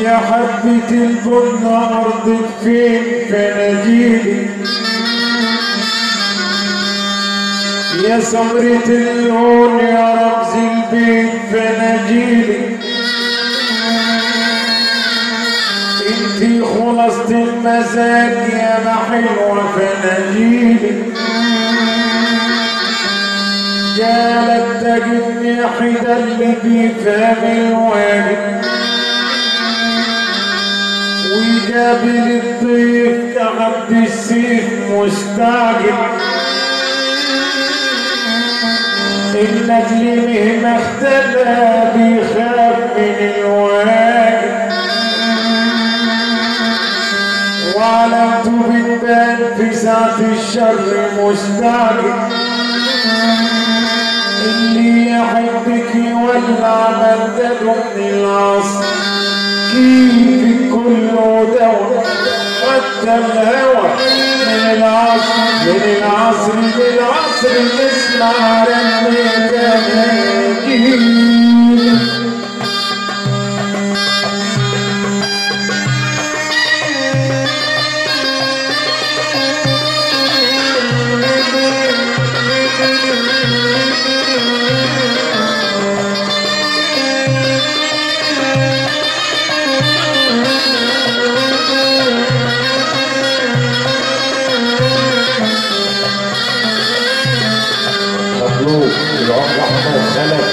يا حبة البن أرضك فين فناجيلي يا سمرة اللون يا رمز البيت فناجيلي انتي خلصت المزاج يا ما حلوة فناجيلي جالك تجدني حدا اللي بيفهم الواجب ويقابل الضيف كعبد السيف مستعجل النجل مهما اختلى بيخاف من الواجب وعلامته بتبان في ساعة الشر مستعجل اللي يحبك يولع مدده من العصر كيف كله دواء حتى الهوى من العصر من العصر للعصر نسمع رنة جميل مطلوب العمر احمد خلف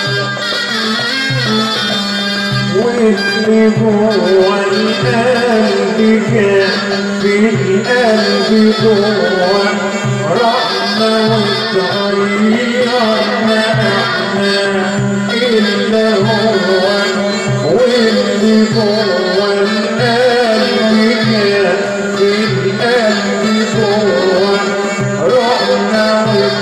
واللي جوه القلب كان في القلب جوه رحمة وتغيرنا احنا إلا هو واللي جوه القلب كان في القلب جوه رحمة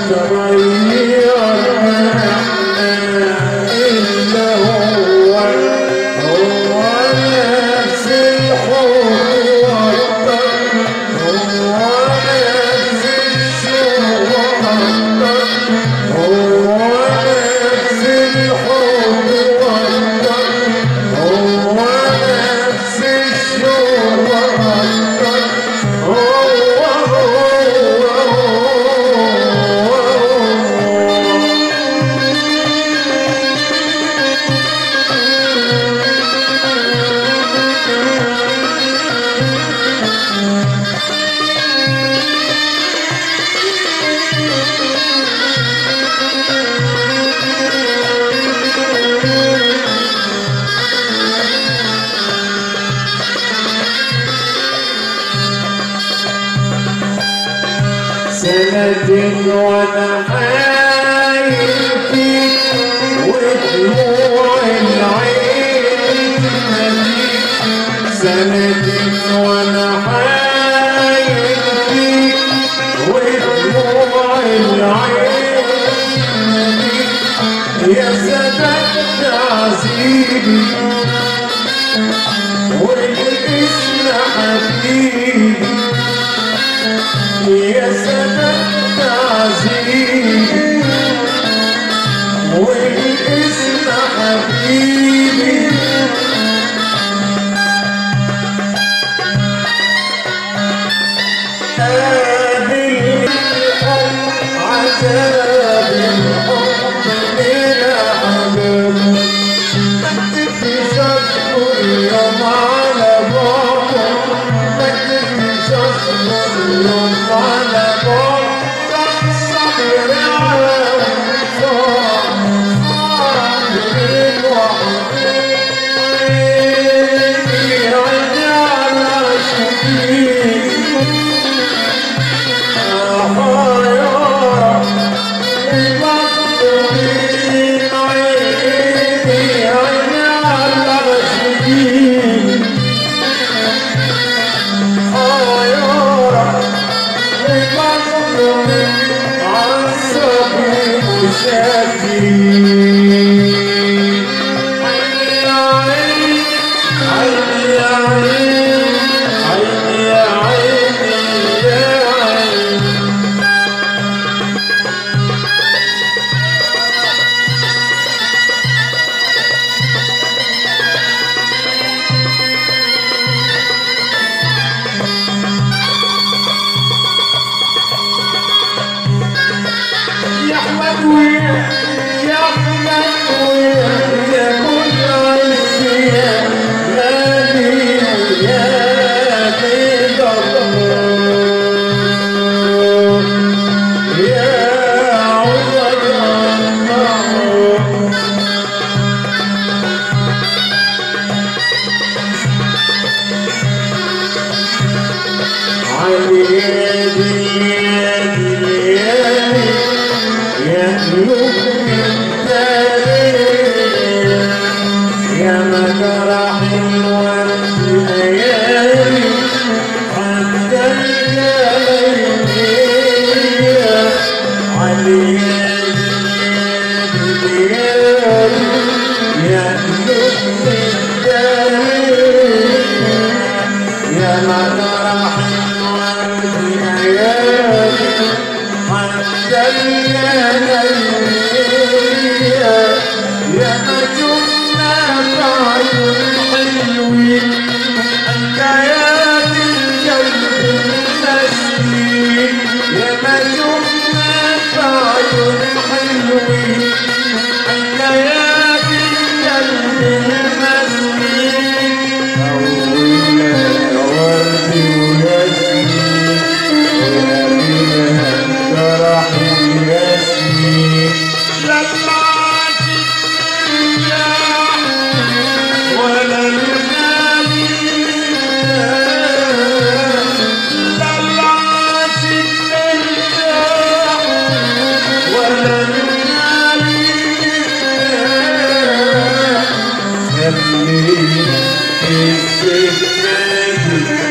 وتغيرنا احنا إلا هو هو نفس الحب والطر هو نفس الشوق والطر هو نفس الحب والطر هو نفس الشوق والطر هو هو هو سنة وانا حايل فيك ودموع العين تمليك سنة وانا حايل فيك ودموع العين تمليك يا سبب تعذيبي والاسم حبيبي يا سبب تعذيبي والاسم حبيبي قابل الحب عذاب الحب بلا عذاب ما تكفيش اصبر يوم على بابا ما تكفيش اصبر يوم على بابا ده الصبر يا ما شفنا بعيون حلوين حكايات القلب المسكين يا ما شفنا بعيون حلوين حكايات القلب المسكين أولها ورد وياسمين ويا فرح وياسمين لما ولا ينادي طلعت الترتاح ولا ينادي خلي السكة